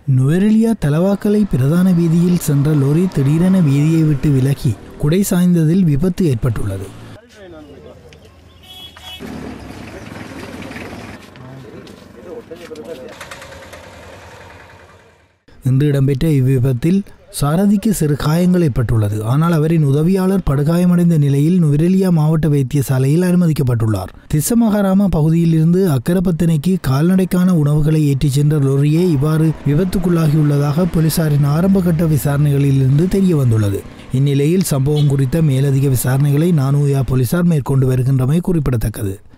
நுவரெலியா தலவாக்கலை பிரதான வீதியில் சென்ற லோரி திடீரென வீதியை விட்டு விலகி குடை சாய்ந்ததில் விபத்து ஏற்பட்டுள்ளது இன்று இடம்பெற்ற இவ்விபத்தில் சாரதிக்கு சிறு காயங்கள் ஏற்பட்டுள்ளது ஆனால் அவரின் உதவியாளர் படுகாயமடைந்த நிலையில் நுவரெலியா மாவட்ட வைத்தியசாலையில் அனுமதிக்கப்பட்டுள்ளார் திசமகாராம பகுதியிலிருந்து அக்கரப்பத்தனைக்கு கால்நடைக்கான உணவுகளை ஏற்றிச் சென்ற லொரியே இவ்வாறு விபத்துக்குள்ளாகியுள்ளதாக போலீசாரின் ஆரம்பகட்ட விசாரணைகளிலிருந்து தெரிய வந்துள்ளது இந்நிலையில் சம்பவம் குறித்த மேலதிக விசாரணைகளை நானூயா போலீசார் மேற்கொண்டு வருகின்றமை குறிப்பிடத்தக்கது